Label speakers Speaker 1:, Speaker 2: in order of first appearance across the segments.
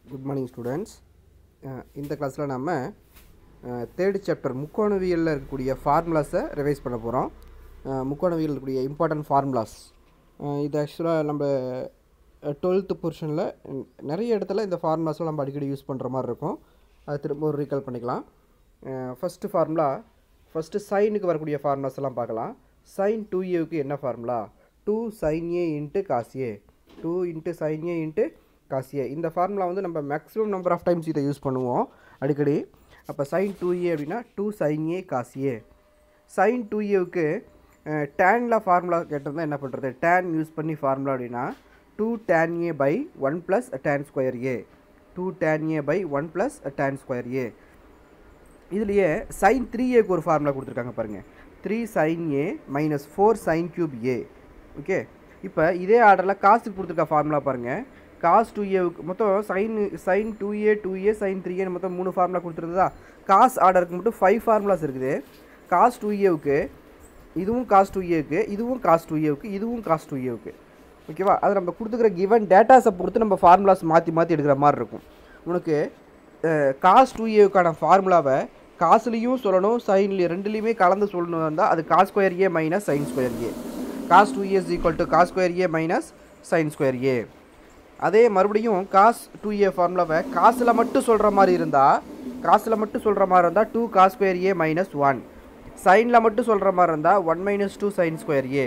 Speaker 1: good morning students இந்த கிளாஸில் நம்ம தேர்ட் சாப்டர் முக்கோணவியலில் இருக்கக்கூடிய ஃபார்முலாஸை ரிவைஸ் பண்ண போகிறோம் முக்கோணவியல் இருக்கக்கூடிய இம்பார்ட்டன்ட் ஃபார்முலாஸ் இது ஆக்சுவலாக நம்ம டுவெல்த்து போர்ஷனில் நிறைய இடத்துல இந்த ஃபார்முலாஸ்லாம் நம்ம அடிக்கடி யூஸ் பண்ணுற மாதிரி இருக்கும் அது திரும்ப ஒரு ரீகால் பண்ணிக்கலாம் ஃபஸ்ட்டு ஃபார்முலா ஃபஸ்ட்டு சைனுக்கு வரக்கூடிய ஃபார்முலாஸ் எல்லாம் பார்க்கலாம் சைன் டூ ஏவுக்கு என்ன formula two sine A into cos A two into sine A into cos A இந்த ஃபார்முலா வந்து நம்ம மேக்ஸிமம் நம்பர் ஆஃப் டைம்ஸ் இதை யூஸ் பண்ணுவோம் அடிக்கடி அப்போ சைன் டூ ஏ அப்படின்னா two sine A cos A sine two ஏவுக்கு டேனில் ஃபார்முலா கேட்டிருந்தா என்ன பண்ணுறது டேன் யூஸ் பண்ணி ஃபார்முலா அப்படின்னா two tan A by one plus tan square A two tan A by one plus tan square A இதுலேயே sine three ஏக்கு ஒரு ஃபார்முலா கொடுத்துருக்காங்க பாருங்கள் three sine A minus four sine cube A okay இப்போ இதே ஆர்டரில் காசுக்கு கொடுத்துருக்க ஃபார்முலா பாருங்கள் காஸ் டூ ஏவுக்கு மொத்தம் sine sine two A two A sine three ஏன்னு மொத்தம் மூணு ஃபார்முலா கொடுத்துருந்ததா காஸ் ஆர்டருக்கு மட்டும் ஃபைவ் ஃபார்முலாஸ் இருக்குது காஸ் டூ ஏவுக்கு இதுவும் காஸ் டூ ஏவுக்கு இதுவும் காஸ் டூ ஏவுக்கு இதுவும் காஸ் டூ ஏவுக்கு ஓகேவா அது நம்ம கொடுத்துக்கிற கிவன் டேட்டாஸை பொறுத்து நம்ம ஃபார்முலாஸ் மாற்றி மாற்றி எடுக்கிற மாதிரி இருக்கும் உனக்கு காஸ் டூ ஏவுக்கான ஃபார்முலாவை காசுலேயும் சொல்லணும் சைன்லேயும் ரெண்டுலேயுமே கலந்து சொல்லணும் இருந்தால் அது cos square A minus sine square A cos two A equal to cos square A minus sine square A அதே மறுபடியும் காஸ் டூ ஏ ஃபார்முலாவை காசில் மட்டும் சொல்கிற மாதிரி இருந்தால் காசில் மட்டும் சொல்கிற மாதிரி இருந்தால் two cos square A minus one சைனில் மட்டும் சொல்கிற மாதிரி இருந்தால் one minus two sine square A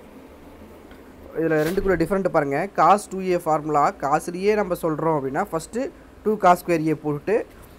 Speaker 1: இதில் ரெண்டுக்குள்ள டிஃப்ரெண்ட் பாருங்கள் காஸ் டூ ஏ ஃபார்முலா காசுலேயே நம்ம சொல்கிறோம் அப்படின்னா first two cos square A போட்டு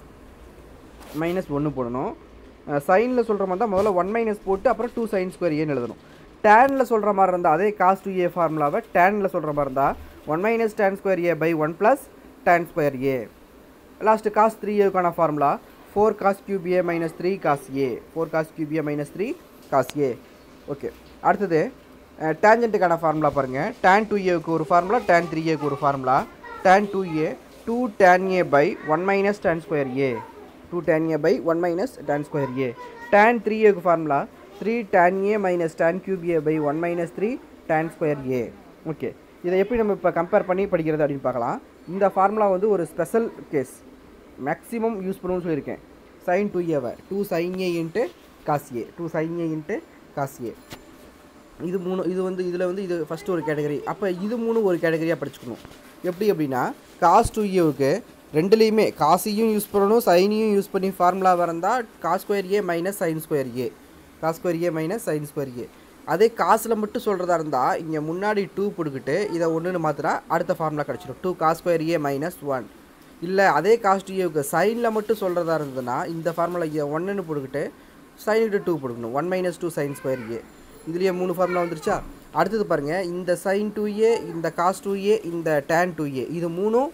Speaker 1: மைனஸ் ஒன்று போடணும் சைனில் சொல்கிற மாதிரி தான் முதல்ல ஒன் மைனஸ் போட்டு அப்புறம் டூ சைன் ஸ்கொயர் ஏன்னு எழுதணும் டேனில் சொல்கிற மாதிரி இருந்தால் அதே காஸ் டூ ஏ ஃபார்முலாவை டேனில் சொல்கிற மாதிரி இருந்தால் one minus tan square A by one plus tan square A last cos three ஏக்கான formula four cos cube A minus three cos A four cos cube A minus three cos A okay அடுத்தது டேஞ்சண்ட்டுக்கான formula பாருங்கள் tan two ஏவுக்கு ஒரு formula tan three ஏக்கு ஒரு formula tan two A two tan A by one minus tan square A two tan A by one minus tan square A tan three ஏக்கு formula three tan A minus tan cube A by one minus three tan square A okay இதை எப்படி நம்ம இப்போ compare பண்ணி படிக்கிறது அப்படின்னு பார்க்கலாம் இந்த ஃபார்முலா வந்து ஒரு ஸ்பெஷல் கேஸ் மேக்ஸிமம் யூஸ் பண்ணுவோம்னு சொல்லியிருக்கேன் சைன் டூ ஏவை two sine A into cos A two sine A into cos A இது மூணு இது வந்து இதில் வந்து இது ஃபஸ்ட்டு ஒரு கேட்டகரி அப்போ இது மூணு ஒரு கேட்டகரியாக படிச்சுக்கணும் எப்படி அப்படின்னா காஸ் டூ ஏவுக்கு ரெண்டுலேயுமே காசையும் யூஸ் பண்ணணும் சைனையும் யூஸ் பண்ணி ஃபார்முலா வரந்தால் cos square A minus sine square A cos square A minus sine square A அதே காசில் மட்டும் சொல்கிறதா இருந்தால் இங்கே முன்னாடி டூ போட்டுக்கிட்டு இதை ஒன்றுன்னு மாற்றினா அடுத்த ஃபார்முலா கிடச்சிடும் two cos square A minus one இல்லை அதே காஸ் டூ ஏவுக்கு சைனில் மட்டும் சொல்கிறதா இருந்ததுன்னா இந்த ஃபார்முலா இங்கே ஒன்றுன்னு போட்டுக்கிட்டு சைனுக்கு டூ போட்டுக்கணும் one minus two sine square A இதுலேயே மூணு ஃபார்முலா வந்துருச்சா அடுத்தது பாருங்கள் இந்த சைன் டூ ஏ இந்த காஸ் டூ ஏ இந்த டேன் டூ ஏ இது மூணும்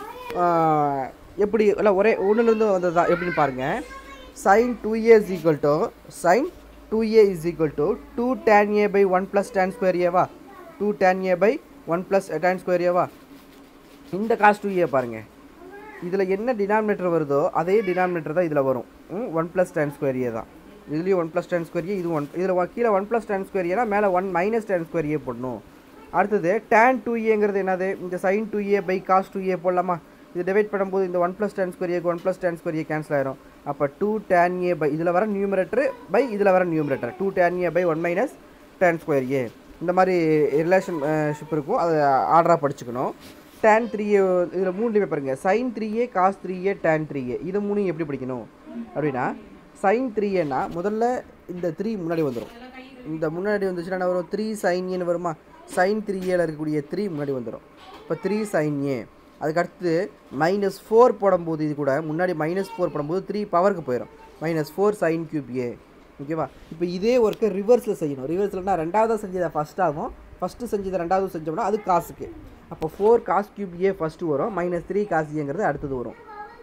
Speaker 1: எப்படி இல்லை ஒரே ஒன்றுலேருந்து வந்தது தான் எப்படின்னு பாருங்கள் sine two A is equal to sine two A is equal to two tan A by one plus tan square ஏவா two tan A by one plus tan square ஏவா இந்த காஸ் டூ ஏ பாருங்கள் இதில் என்ன டினாமினேட்டர் வருதோ அதே denominator தான் இதில் வரும் one plus tan square A தான் இதுலேயும் one plus tan square A இது ஒன் இதில் கீழே ஒன் ப்ளஸ் டென் ஸ்கொயர் ஏனா மேலே one minus tan square A போடணும் அடுத்தது டேன் டூ ஏங்கிறது என்னது இந்த sine two A by cos two A போடலாமா இது டிவைட் பண்ணும்போது இந்த ஒன் ப்ளஸ் டென் ஸ்கொயர் ஏக்கு one plus tan square A cancel ஆயிரும் அப்போ டூ டேன் ஏ பை இதில் வர நியூமரேட்டர் பை இதில் வர numerator two tan A by one minus tan square A இந்த மாதிரி ரிலேஷன்ஷிப் இருக்கும் அதை ஆர்டராக படிச்சுக்கணும் டேன் த்ரீ ஏ இதில் மூணுலேயுமே பாருங்கள் sine three A cos three A tan three A இது மூணையும் எப்படி படிக்கணும் அப்படின்னா சைன் த்ரீ ஏன்னா முதல்ல இந்த த்ரீ முன்னாடி வந்துடும் இந்த முன்னாடி வந்துச்சுன்னா என்ன வரும் த்ரீ சைன் ஏன்னு வருமா சைன் த்ரீ ஏல இருக்கக்கூடிய த்ரீ முன்னாடி வந்துடும் இப்போ த்ரீ சைன் ஏ அதுக்கடுத்து மைனஸ் ஃபோர் போடும்போது இது கூட முன்னாடி மைனஸ் ஃபோர் போடும்போது த்ரீ பவருக்கு போயிடும் minus four sine cube A ஓகேவா இப்போ இதே ஒர்க்கை ரிவர்ஸில் செய்யணும் ரிவர்ஸ்லனா ரெண்டாவதாக செஞ்சதை ஃபஸ்ட் ஆகும் ஃபஸ்ட்டு செஞ்சதை ரெண்டாவது செஞ்சோம்னா அது காசுக்கு அப்போ four cos cube A first வரும் மைனஸ் த்ரீ காஸ் ஏங்கிறது அடுத்தது வரும்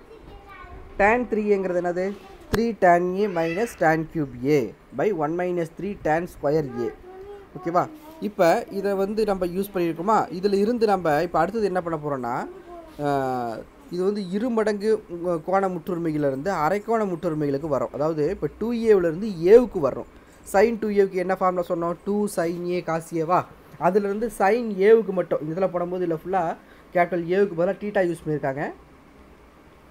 Speaker 1: டேன் த்ரீங்கிறது என்னது three tan A minus tan cube A by one minus three tan square A ஓகேவா இப்போ இதை வந்து நம்ம யூஸ் பண்ணியிருக்கோமா இதில் இருந்து நம்ம இப்போ அடுத்தது என்ன பண்ண போகிறோன்னா இது வந்து இரு மடங்கு கோண முற்றுரிமையிலிருந்து அரைக்கோண முற்றுரிமைகளுக்கு வரும் அதாவது இப்போ டூ ஏவிலேருந்து ஏவுக்கு வரும் சைன் டூ ஏவுக்கு என்ன ஃபார்மில் சொன்னோம் டூ சைன் ஏ காஸ் ஏவா அதுலேருந்து சைன் ஏவுக்கு மட்டும் இந்த இதில் போடும்போது இல்லை ஃபுல்லாக கேபிட்டல் ஏவுக்கு பதிலாக டீட்டா யூஸ் பண்ணியிருக்காங்க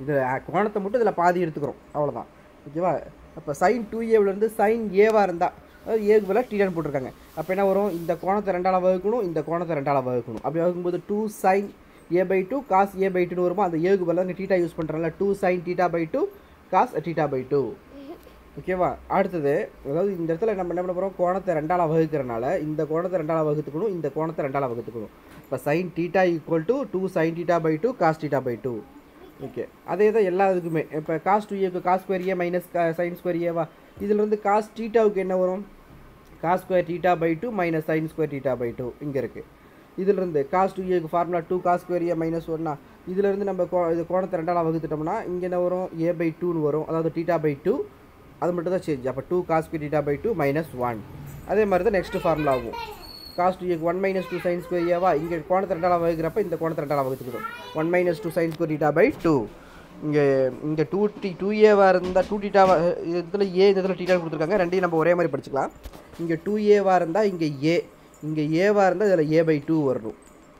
Speaker 1: இது அஹ், கோணத்தை மட்டும் இதில் பாதி எடுத்துக்கிறோம் அவ்வளோதான் ஓகேவா அப்போ சைன் டூ ஏவிலேருந்து சைன் ஏவாக இருந்தால் அதாவது ஏக்கு பதிலாக டீடான்னு போட்டிருக்காங்க அப்போ என்ன வரும் இந்த கோணத்தை ரெண்டால் வகுக்கணும் இந்த கோணத்தை ரெண்டால் வகுக்கணும் அப்படி வகுக்கும்போது two sine A by two cos A by டூன்னு வருமா அந்த ஏக்கு பதிலாக இங்கே டீட்டா யூஸ் பண்ணுறோம்ல two sine theta by two cos theta by two ஓகேவா அடுத்தது அதாவது இந்த இடத்துல நம்ம என்ன பண்ண போகிறோம் கோணத்தை ரெண்டால் வகுக்கிறனால இந்த கோணத்தை ரெண்டால் வகுத்துக்கணும் இந்த கோணத்தை ரெண்டால் வகுத்துக்கணும் இப்போ sine theta equal to two sine theta by two cos theta by two okay அதே தான் எல்லா இதுக்குமே இப்போ காஸ் டூ ஏக்கு cos square A minus sine square ஏவா இதிலிருந்து காஸ் டீட்டாவுக்கு என்ன வரும் cos square theta by two minus sine square theta by two இங்கே இருக்குது இதிலிருந்து காஸ் டூ ஏக்கு formula two cos square A minus ஒன்னா இதிலிருந்து நம்ம கோ இது கோணத்தை ரெண்டால் வகுத்துட்டோம்னா இங்கே என்ன வரும் ஏ பை டூன்னு வரும் அதாவது டீட்டா பை டூ அது மட்டும் தான் சேஞ்ச் அப்போ two cos square theta by two minus one அதே மாதிரி தான் நெக்ஸ்ட் ஃபார்முலா ஆகும் காஸ் டூ ஏக்கு one minus two sine square ஏவா இங்கே கோணத்தை ரெண்டால் வகுக்கிறப்ப இந்த கோணத்தை ரெண்டால் வகுத்துக்கணும் one minus two sine square theta by two இங்கே இங்கே டூ டி டூ ஏவாக இருந்தால் டூ டீட்டாவா இதில் ஏ இந்த இதில் டீட்டா கொடுத்துருக்காங்க ரெண்டையும் நம்ம ஒரே மாதிரி படிச்சுக்கலாம் இங்கே டூ ஏவாக இருந்தால் இங்கே ஏ இங்கே ஏவாக இருந்தால் இதில் ஏ பை டூ வரணும்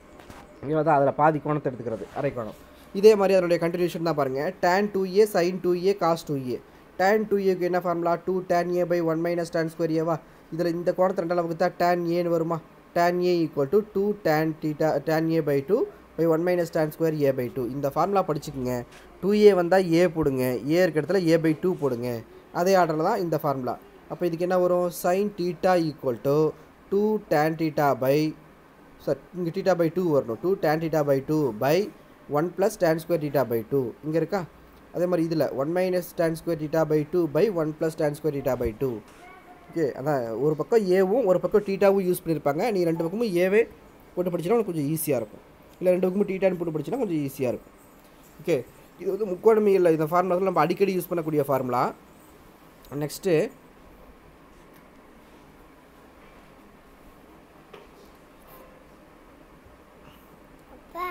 Speaker 1: இங்கே தான் அதில் பாதி கோணத்தை எடுத்துக்கிறது அரை கோணம் இதே மாதிரி அதனுடைய கண்டினியூஷன் தான் பாருங்கள் tan two A sine two A cos two A tan two ஏக்கு என்ன formula two tan A by one minus tan square ஏவா இதில் இந்த கோணத்தை ரெண்டால் வகுத்தா tan ஏன்னு வருமா tan A equal to two tan theta tan A by two by one minus tan square A by two இந்த ஃபார்முலா படிச்சுக்கோங்க டூ ஏ வந்தால் ஏ போடுங்க ஏ இருக்க இடத்துல ஏ பை டூ போடுங்க அதே ஆர்டரில் தான் இந்த ஃபார்முலா அப்போ இதுக்கு என்ன வரும் sine theta equal to two tan theta by sir இங்கே டீட்டா பை டூ வரணும் two tan theta by two by one plus tan square theta by two இங்கே இருக்கா அதே மாதிரி இதில் one minus tan square theta by two by one plus tan square theta by two okay அதான் ஒரு பக்கம் ஏவும் ஒரு பக்கம் டீட்டாவும் யூஸ் பண்ணியிருப்பாங்க நீ ரெண்டு பக்கமும் ஏவே போட்டு படிச்சினா உனக்கு கொஞ்சம் ஈஸியாக இருக்கும் இல்லை ரெண்டு பக்கமும் டீட்டான்னு போட்டு படிச்சினா கொஞ்சம் ஈஸியாக இருக்கும் ஓகே இது வந்து முக்கோணமியில் இந்த ஃபார்முலா நம்ம அடிக்கடி யூஸ் பண்ணக்கூடிய ஃபார்முலா நெக்ஸ்ட்டு
Speaker 2: அப்பா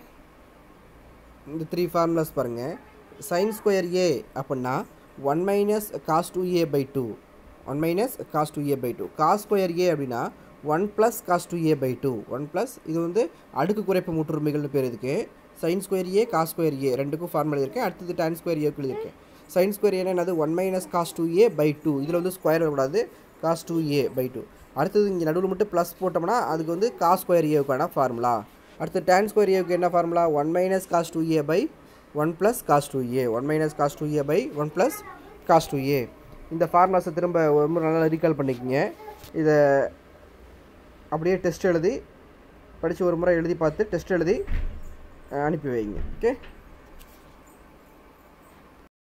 Speaker 1: இந்த த்ரீ ஃபார்முலாஸ் பாருங்கள் சைன் ஸ்கொயர் ஏ அப்படின்னா one minus cos two A by two one minus cos two A by two cos square A அப்படின்னா one plus cos two A by two one plus இது வந்து அடுக்கு குறைப்பு முற்றுரிமைகள்னு பேர் இதுக்கு sine square A cos square A ரெண்டுக்கும் formula எழுதியிருக்கேன் அடுத்தது tan ஸ்கொயர் ஏக்கு எழுதியிருக்கேன் சைன் ஸ்கொயர் ஏன்னா என்னது one minus cos two A by two இதில் வந்து ஸ்கொயர் வரக்கூடாது cos two A by two அடுத்தது இங்கே நடுவில் மட்டும் ப்ளஸ் போட்டோம்னா அதுக்கு வந்து காஸ் ஸ்கொயர் ஏவுக்கான ஃபார்முலா அடுத்து tan ஸ்கொயர் ஏவுக்கு என்ன formula one minus cos two A by one plus cos two A one minus cos two A by one plus cos two A இந்த ஃபார்முலாஸை திரும்ப ஒரு முறை நல்லா ரீகால் பண்ணிக்கோங்க இதை அப்படியே டெஸ்ட் எழுதி படித்து ஒரு முறை எழுதி பார்த்து டெஸ்ட் எழுதி அஹ், அனுப்பி வைங்க ஓகே